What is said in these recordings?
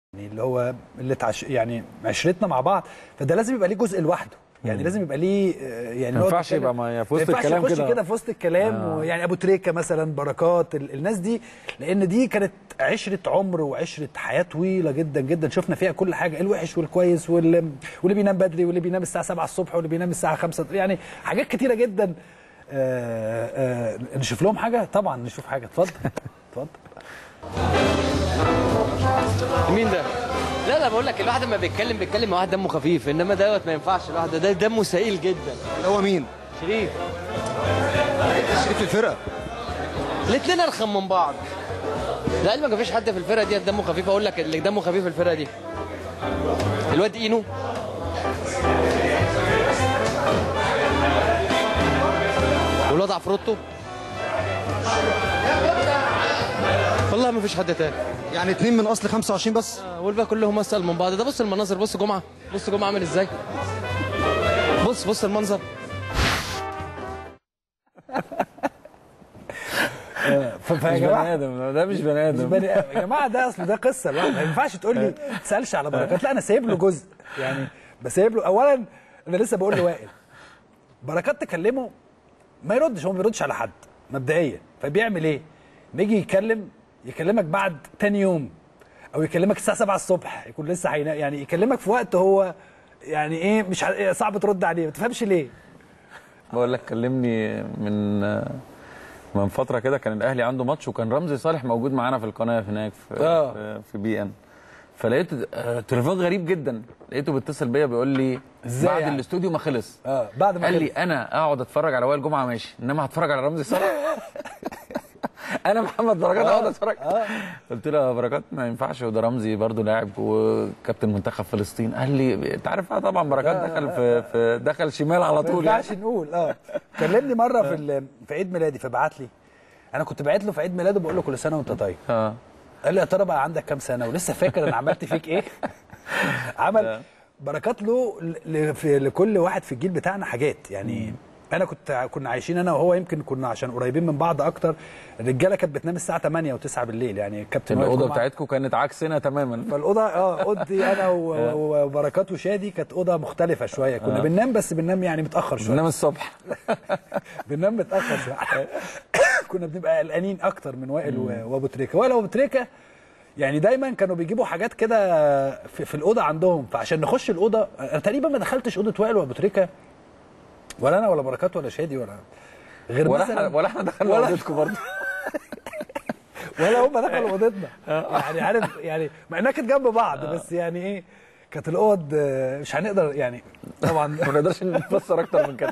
يعني اللي هو اللي تعش يعني عشرتنا مع بعض فده لازم يبقى ليه جزء لوحده يعني لازم يبقى ليه آه، يعني ما نقعد ينفعش نتكلم- يبقى ما- في ما وسط ينفعش الكلام يخش كده. كده في وسط الكلام آه. ويعني ابو تريكه مثلا بركات ال- الناس دي لان دي كانت عشره عمر وعشره حياه طويله جدا جدا شفنا فيها كل حاجه الوحش والكويس واللي, واللي بينام بدري واللي بينام الساعه 7 الصبح واللي بينام الساعه 5 يعني حاجات كتيره جدا آه آه نشوف لهم حاجه طبعا نشوف حاجه اتفضل اتفضل مين ده؟ لا لا بقول لك الواحد لما بيتكلم بيتكلم مع واحد دمه خفيف انما دوت ما ينفعش الواحد ده دمه ثقيل جدا هو مين؟ شريف شريف الفرقه الاثنين ارخم من بعض لعلمك مفيش حد في الفرقه دي دمه خفيف اقول لك اللي دمه خفيف في الفرقه دي الواد اينو والواد عفروتو والله مفيش حد تاني يعني اتنين من اصل 25 بس آه، والباقي كلهم اسال من بعض ده بص المناظر بص جمعه بص جمعه عامل ازاي بص بص المنظر ف- فيا مش جماعه بني ادم ده مش بني مش ادم بني يا جماعه ده اصل ده قصه الواحد ما ينفعش تقول لي ما تسالش على بركات لا انا سايب له جزء يعني بسيب له اولا انا لسه بقول لوائل بركات تكلمه ما يردش هو ما بيردش على حد مبدئيا فبيعمل ايه؟ نيجي يتكلم يكلمك بعد تاني يوم او يكلمك الساعه 7 الصبح يكون لسه هينام يعني يكلمك في وقت هو يعني ايه مش ع- صعب ترد عليه ما تفهمش ليه بقول لك كلمني من من فتره كده كان الاهلي عنده ماتش وكان رمزي صالح موجود معانا في القناه هناك في آه. في, في بي ان فلقيت آه، تليفون غريب جدا لقيته بيتصل بيا بيقول لي إزاي بعد يعني؟ الاستوديو ما خلص اه بعد ما قال لي خلص. انا اقعد اتفرج على وائل جمعه ماشي انما هتفرج على رمزي صالح انا محمد بركات اقعد اتفرج قلت له يا بركات ما ينفعش وده رمزي برضه لاعب وكابتن منتخب فلسطين قال لي انت عارف آه طبعا بركات دخل في, في دخل شمال على ما طول يعني. ينفعش نقول اه كلمني مره في ال- في عيد ميلادي فبعت لي انا كنت باعت له في عيد ميلاده بقول له كل سنه وانت طيب اه قال لي يا ترى بقى عندك كام سنه ولسه فاكر انا عملت فيك ايه عمل بركات له ل- ل- في- لكل واحد في الجيل بتاعنا حاجات يعني انا كنت كنا عايشين انا وهو يمكن كنا عشان قريبين من بعض اكتر الرجاله كانت بتنام الساعه 8 و9 بالليل يعني كابتن وائل الاوضه جمعة- بتاعتكم كانت عكسنا تماما فالاوضه اه اوضتي انا و- و- وبركات وشادي كانت اوضه مختلفه شويه كنا بننام بس بننام يعني متاخر شويه بننام الصبح بننام متاخر شويه كنا بنبقى قلقانين اكتر من وائل و- وابو تريكه وائل وابو تريكه يعني دايما كانوا بيجيبوا حاجات كده في, في الاوضه عندهم فعشان نخش الاوضه انا تقريبا ما دخلتش اوضه وائل وابو تريكه ولا انا ولا بركات ولا شادي ولا غير ولا مثلا احنا ولا احنا دخلنا ولا- اوضتكم برضه ولا هم دخلوا اوضتنا يعني عارف يعني مع انها كانت جنب بعض بس يعني ايه كانت الاوض آه، مش هنقدر يعني طبعا ما نقدرش نفسر اكتر من كده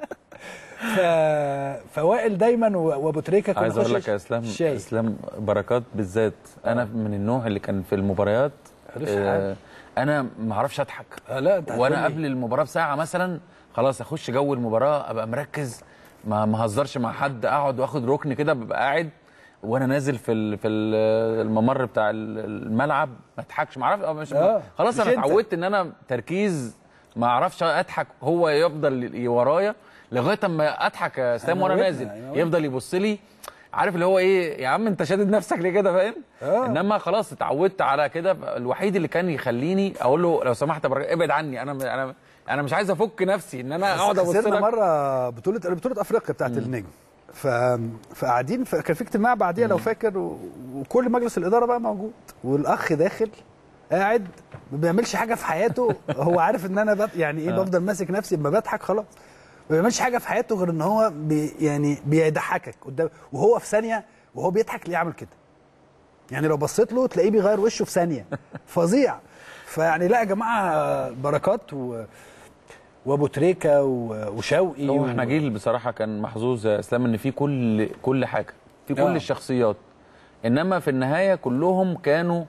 ف... فوائل دايما و- وابو تريكه كنا عايز اقول نخش لك يا اسلام الشاي. اسلام بركات بالذات انا من النوع اللي كان في المباريات عرفت آه انا ما اعرفش اضحك آه، لا انت وانا هتقول قبل لي. المباراه بساعه مثلا خلاص اخش جو المباراه ابقى مركز ما ما اهزرش مع حد اقعد واخد ركن كده ببقى قاعد وانا نازل في ال- في ال- الممر بتاع ال- الملعب ما اضحكش ما اعرفش مش آه، خلاص مش انا أنت. اتعودت ان انا تركيز ما اعرفش اضحك هو يفضل ي- ورايا لغايه اما اضحك يا اسلام وانا هيموتنا، نازل هيموتنا. يفضل يبص لي عارف اللي هو ايه يا عم انت شادد نفسك ليه كده فاهم آه. انما خلاص اتعودت على كده الوحيد اللي كان يخليني اقول له لو سمحت يا بركات ابعد عني انا انا انا مش عايز افك نفسي ان انا اقعد ابص خسرنا لك مره بطوله بطوله افريقيا بتاعت النجم ف... فقاعدين ف... كان في اجتماع بعديها لو فاكر و... وكل مجلس الاداره بقى موجود والاخ داخل قاعد ما بيعملش حاجه في حياته هو عارف ان انا بط... يعني ايه بفضل ماسك نفسي اما بضحك خلاص ما بيعملش حاجه في حياته غير ان هو بي... يعني بيضحكك قدام وهو في ثانيه وهو بيضحك ليه عامل كده يعني لو بصيت له تلاقيه بيغير وشه في ثانيه فظيع فيعني لا يا جماعه بركات و... وابو تريكه و... وشوقي هو و... احنا جيل بصراحه كان محظوظ يا اسلام ان في كل كل حاجه في كل آه. الشخصيات انما في النهايه كلهم كانوا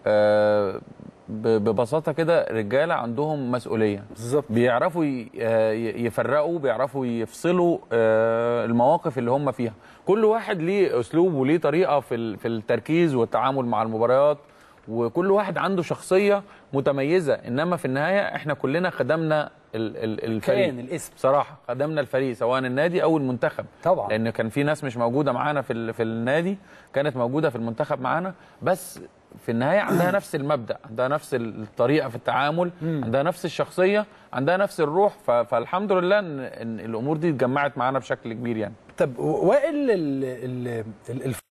آه، ب- ببساطه كده رجاله عندهم مسؤوليه بالظبط. بيعرفوا ي- آه، ي- يفرقوا بيعرفوا يفصلوا آه، المواقف اللي هم فيها كل واحد ليه اسلوب وليه طريقه في ال- في التركيز والتعامل مع المباريات وكل واحد عنده شخصيه متميزه انما في النهايه احنا كلنا خدمنا ال- ال- الفريق كيان الاسم بصراحه خدمنا الفريق سواء النادي او المنتخب طبعا. لان كان في ناس مش موجوده معانا في ال- في النادي كانت موجوده في المنتخب معانا بس في النهايه عندها نفس المبدا عندها نفس الطريقه في التعامل عندها نفس الشخصيه عندها نفس الروح ف- فالحمد لله ان إن الامور دي اتجمعت معانا بشكل كبير يعني طب وائل ال- ال- ال- الف